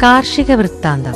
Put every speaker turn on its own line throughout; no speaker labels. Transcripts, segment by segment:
കാർഷിക വൃത്താന്തം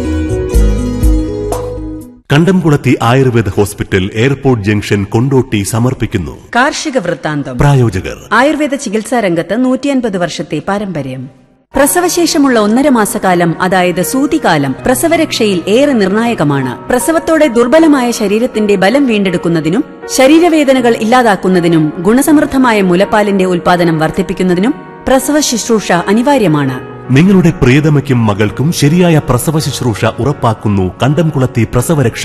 Kandamkulathi Ayurveda hospital airport junction Kondotty സമർപ്പിക്കുന്നു
കാർഷിക വൃത്താന്തം
പ്രായോജകർ
ആയുർവേദ ചികിത്സാ രംഗത്ത് നൂറ്റിയൻപത് വർഷത്തെ പാരമ്പര്യം പ്രസവശേഷമുള്ള ഒന്നര മാസക്കാലം അതായത് സൂതികാലം പ്രസവരക്ഷയിൽ ഏറെ നിർണായകമാണ് പ്രസവത്തോടെ ദുർബലമായ ശരീരത്തിന്റെ ബലം വീണ്ടെടുക്കുന്നതിനും ശരീരവേദനകൾ ഇല്ലാതാക്കുന്നതിനും ഗുണസമൃദ്ധമായ മുലപ്പാലിന്റെ ഉൽപാദനം വർദ്ധിപ്പിക്കുന്നതിനും പ്രസവ ശുശ്രൂഷ അനിവാര്യമാണ്
നിങ്ങളുടെ പ്രിയതമയ്ക്കും മകൾക്കും ശരിയായ പ്രസവ ശുശ്രൂഷ ഉറപ്പാക്കുന്നു കണ്ടംകുളത്തി പ്രസവരക്ഷ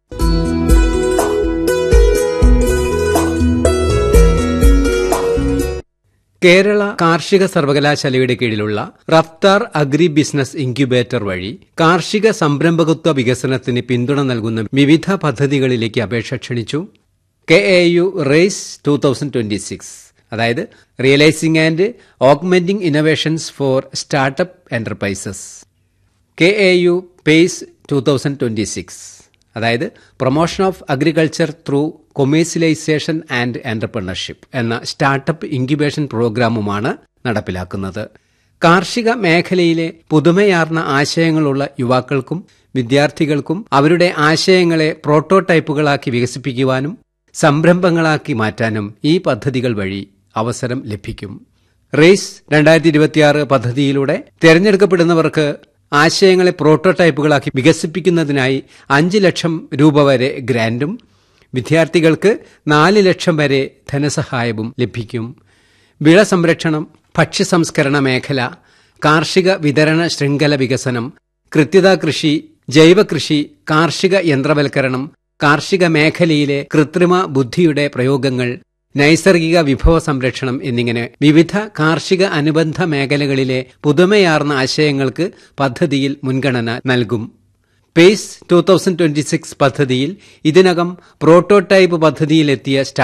കേരള കാർഷിക സർവകലാശാലയുടെ കീഴിലുള്ള റഫ്താർ അഗ്രി ബിസിനസ് ഇൻക്യുബേറ്റർ വഴി കാർഷിക സംരംഭകത്വ വികസനത്തിന് പിന്തുണ നൽകുന്ന വിവിധ പദ്ധതികളിലേക്ക് അപേക്ഷ ക്ഷണിച്ചു K A U RAISE two thousand twenty six അതായത് realising and augmenting innovations for startup enterprises K A U PACE two thousand twenty six അതായത് promotion of agriculture through commercialisation and entrepreneurship എന്ന സ്റ്റാർട്ടപ്പ് ഇൻക്യുബേഷൻ പ്രോഗ്രാമുമാണ് നടപ്പിലാക്കുന്നത് കാർഷിക മേഖലയിലെ പുതുമയാർന്ന ആശയങ്ങളുള്ള യുവാക്കൾക്കും വിദ്യാർത്ഥികൾക്കും അവരുടെ ആശയങ്ങളെ പ്രോട്ടോടൈപ്പുകളാക്കി വികസിപ്പിക്കുവാനും സംരംഭങ്ങളാക്കി മാറ്റാനും ഈ പദ്ധതികൾ വഴി അവസരം ലഭിക്കും റേസ് രണ്ടായിരത്തി ഇരുപത്തിയാറ് പദ്ധതിയിലൂടെ തിരഞ്ഞെടുക്കപ്പെടുന്നവർക്ക് ആശയങ്ങളെ പ്രോട്ടോടൈപ്പുകളാക്കി വികസിപ്പിക്കുന്നതിനായി അഞ്ച് ലക്ഷം രൂപ വരെ ഗ്രാന്റും വിദ്യാർത്ഥികൾക്ക് നാല് ലക്ഷം വരെ ധനസഹായവും ലഭിക്കും വിള സംരക്ഷണം ഭക്ഷ്യസംസ്കരണ മേഖല കാർഷിക വിതരണ ശൃംഖല വികസനം കൃത്യത കൃഷി ജൈവ കൃഷി കാർഷിക യന്ത്രവൽക്കരണം കാർഷിക മേഖലയിലെ കൃത്രിമ ബുദ്ധിയുടെ പ്രയോഗങ്ങൾ നൈസർഗിക വിഭവ സംരക്ഷണം എന്നിങ്ങനെ വിവിധ കാർഷിക അനുബന്ധ മേഖലകളിലെ പുതുമയാർന്ന ആശയങ്ങൾക്ക് പദ്ധതിയിൽ മുൻഗണന നൽകും pace two thousand twenty six പദ്ധതിയിൽ ഇതിനകം പ്രോട്ടോടൈപ്പ് പദ്ധതിയിലെത്തിയ